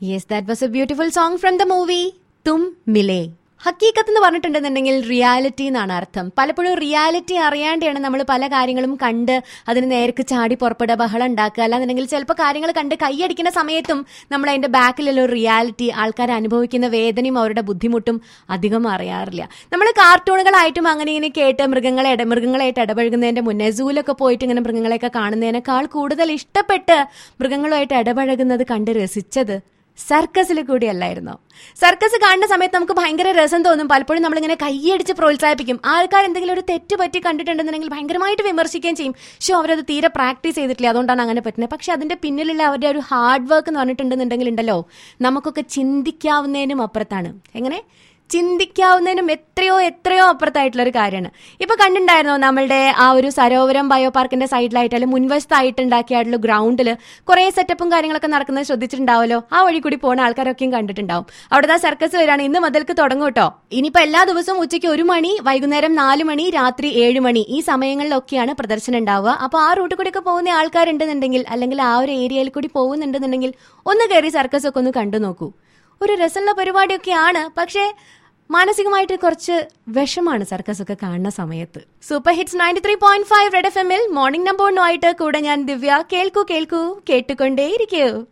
yes that was a beautiful song from the movie Tum Mile ഹക്കീക്കത്ത് എന്ന് പറഞ്ഞിട്ടുണ്ടെന്നുണ്ടെങ്കിൽ reality എന്നാണ് അർത്ഥം പലപ്പോഴും റിയാലിറ്റി അറിയാണ്ടാണ് നമ്മൾ പല കാര്യങ്ങളും കണ്ട് അതിന് നേർക്ക് ചാടി പുറപ്പെടുക ബഹളം ഉണ്ടാക്കുക അല്ലാന്നുണ്ടെങ്കിൽ ചിലപ്പോൾ കാര്യങ്ങൾ കണ്ട് കൈയടിക്കുന്ന സമയത്തും നമ്മൾ അതിന്റെ ബാക്കിലുള്ള ഒരു റിയാലിറ്റി ആൾക്കാർ അനുഭവിക്കുന്ന വേദനയും അവരുടെ ബുദ്ധിമുട്ടും അധികം അറിയാറില്ല നമ്മൾ കാർട്ടൂണുകളായിട്ടും അങ്ങനെ ഇങ്ങനെ കേട്ട് മൃഗങ്ങളെ ഇട മൃഗങ്ങളായിട്ട് ഇടപഴകുന്നതിന്റെ മുന്നേ സൂലൊക്കെ പോയിട്ട് ഇങ്ങനെ മൃഗങ്ങളെയൊക്കെ കാണുന്നതിനേക്കാൾ കൂടുതൽ ഇഷ്ടപ്പെട്ട് മൃഗങ്ങളുമായിട്ട് ഇടപഴകുന്നത് കണ്ട് രസിച്ചത് സർക്കസിൽ കൂടിയല്ലായിരുന്നോ സർക്കസ് കാണുന്ന സമയത്ത് നമുക്ക് ഭയങ്കര രസം തോന്നും പലപ്പോഴും നമ്മളിങ്ങനെ കൈയടിച്ച് പ്രോത്സാഹിപ്പിക്കും ആൾക്കാർ എന്തെങ്കിലും ഒരു തെറ്റ് പറ്റി കണ്ടിട്ടുണ്ടെന്നുണ്ടെങ്കിൽ ഭയങ്കരമായിട്ട് വിമർശിക്കുകയും ചെയ്യും ഷോ അവരത് തീരെ പ്രാക്ടീസ് ചെയ്തിട്ടില്ല അതുകൊണ്ടാണ് അങ്ങനെ പറ്റുന്നത് പക്ഷെ അതിന്റെ പിന്നിലുള്ള അവരുടെ ഒരു ഹാർഡ് വർക്ക് എന്ന് പറഞ്ഞിട്ടുണ്ടെന്നുണ്ടെങ്കിൽ ഉണ്ടല്ലോ നമുക്കൊക്കെ ചിന്തിക്കാവുന്നതിനും അപ്പുറത്താണ് എങ്ങനെ ചിന്തിക്കാവുന്നതിനും എത്രയോ എത്രയോ അപ്പുറത്തായിട്ടുള്ള ഒരു കാര്യമാണ് ഇപ്പൊ കണ്ടിട്ടുണ്ടായിരുന്നോ നമ്മളുടെ ആ ഒരു സരോവരം ബയോ പാർക്കിന്റെ സൈഡിലായിട്ട് അല്ലെങ്കിൽ മുൻവശത്തായിട്ട് ഉണ്ടാക്കിയായിട്ടുള്ള ഗ്രൗണ്ടിൽ കുറെ സെറ്റപ്പും കാര്യങ്ങളൊക്കെ നടക്കുന്നത് ശ്രദ്ധിച്ചിട്ടുണ്ടാവല്ലോ ആ വഴി കൂടി പോകുന്ന ആൾക്കാരൊക്കെയും കണ്ടിട്ടുണ്ടാവും അവിടെ സർക്കസ് വരാണ് ഇന്ന് മുതൽക്ക് തുടങ്ങും കേട്ടോ ഇനിയിപ്പോ എല്ലാ ദിവസവും ഉച്ചയ്ക്ക് ഒരു മണി വൈകുന്നേരം നാല് മണി രാത്രി ഏഴ് മണി ഈ സമയങ്ങളിലൊക്കെയാണ് പ്രദർശനം ഉണ്ടാവുക അപ്പൊ ആ റൂട്ടിൽ കൂടി ഒക്കെ പോകുന്ന ആൾക്കാരുണ്ടെന്നുണ്ടെങ്കിൽ അല്ലെങ്കിൽ ആ ഒരു ഏരിയയിൽ കൂടി പോകുന്നുണ്ടെന്നുണ്ടെങ്കിൽ ഒന്ന് കയറി സർക്കസ് ഒക്കെ ഒന്ന് കണ്ടു നോക്കൂ ഒരു രസമുള്ള പരിപാടിയൊക്കെയാണ് പക്ഷേ മാനസികമായിട്ട് കുറച്ച് വിഷമാണ് സർക്കസ് ഒക്കെ കാണുന്ന സമയത്ത് super hits ninety three point five red F എമ്മിൽ മോർണിംഗ് നമ്പർ ആയിട്ട് കൂടെ ഞാൻ ദിവ്യ കേൾക്കൂ കേൾക്കൂ കേട്ടുകൊണ്ടേയിരിക്കൂ